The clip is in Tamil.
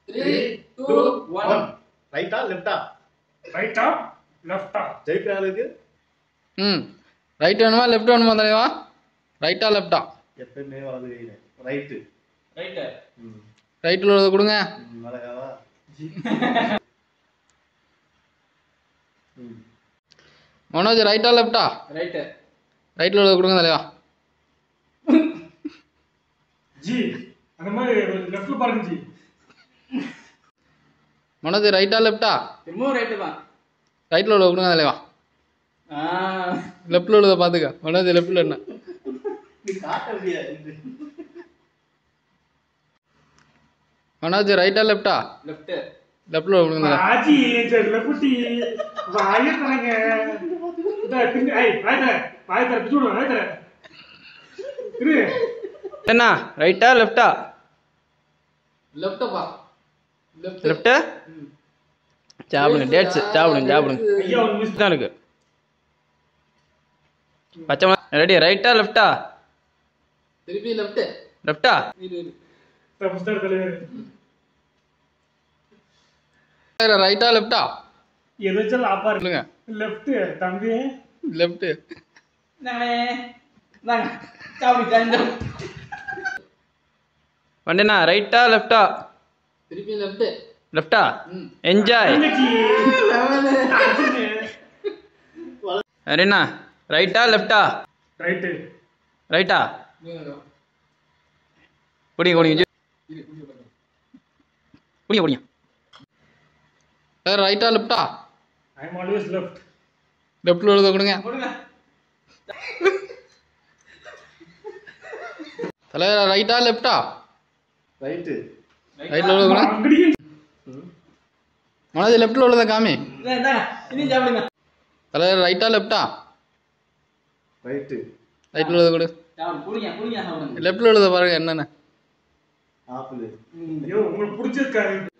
த்ரீ டூ ஒன் ரைட்டா லெஃப்டா ரைட்டா லெஃப்டா ஜெயிக்கிற ஆளுக்கு ம் ரைட் வேணுமா லெஃப்ட் வேணுமா தலைவா ரைட்டா லெஃப்டா எப்பயுமே வலது கையில ரைட்டு ரைட்டு ம் ரைட்டில் உள்ளதை கொடுங்க ம், அழகாவா ம் மனோஜ் ரைட்டா லெஃப்டா ரைட்டு ரைட்டில் உள்ளதை கொடுங்க தலைவா ஜி அந்த மாதிரி லெஃப்ட்ல பாருங்க ஜி மனோஜ் ரைட்டா லெஃப்டா திரும்பவும் ரைட்டு தான் ரைட்டில் உள்ளதை கொடுங்க தலைவா ஆ லெஃப்டில் உள்ளதை பார்த்துக்க மனோஜ் லெஃப்டில் என்ன நீ காட்ட முடியாது மனோஜ் ரைட்டா லெஃப்டா லெஃப்ட்டு லெஃப்டில் கொடுங்க தலைவா ஆஜி செல்ல குட்டி வாய தரங்க இந்த பின் ஐய் வாய தர வாய தர பிச்சு விடு வாய தர இரு என்ன ரைட்டா லெஃப்டா லெஃப்ட்டப்பா லெஃப்ட் லெஃப்ட்டு சாப்பிடுங்க டேட்ஸ் சாப்பிடுங்க சாப்பிடுங்க ஐயா ஒரு மிஸ் தான் இருக்கு பச்சை மிளகா ரெடி ரைட்டா லெஃப்டா திருப்பி லெஃப்ட் லெஃப்டா புஸ்தக தலைவர் ரைட்டா லெஃப்டா எதாச்சும் லாப்பா இருக்கு சொல்லுங்க லெஃப்ட் தம்பி லெஃப்ட் நாங்களே நாங்க சாப்பிடி தந்தோம் வண்டினா ரைட்டா லெஃப்டா திருப்பி லெஃப்ட் லெஃப்டா என்ஜாய் தங்கச்சி ரெடிண்ணா ரைட்டா லெஃப்டா ரைட்டு ரைட்டா குடிங்க குடிங்க குடிங்க குடிங்க சார் ரைட்டா லெஃப்டா ஐ எம் ஆல்வேஸ் லெஃப்ட் லெஃப்டில் உள்ளதை கொடுங்க கொடுங்க தலைவர் ரைட்டா லெஃப்டா ரைட்டு ரைட்டில் உள்ளதை கொடுங்க அங்கடியும் மனோஜ் லெஃப்டில் உள்ளதை காமி இந்தா, இந்தாங்க இதையும் சாப்பிடுங்க தலைவர் ரைட்டா லெஃப்டா ரைட்டு ரைட்டில் உள்ளதை கொடு சாப்பிடு குடிங்க குடிங்க சாப்பிடுங்க லெஃப்டில் உள்ளதை பாருங்க என்னென்ன ஆப்பிள் ஐயோ உங்களுக்கு பிடிச்சிருக்காரு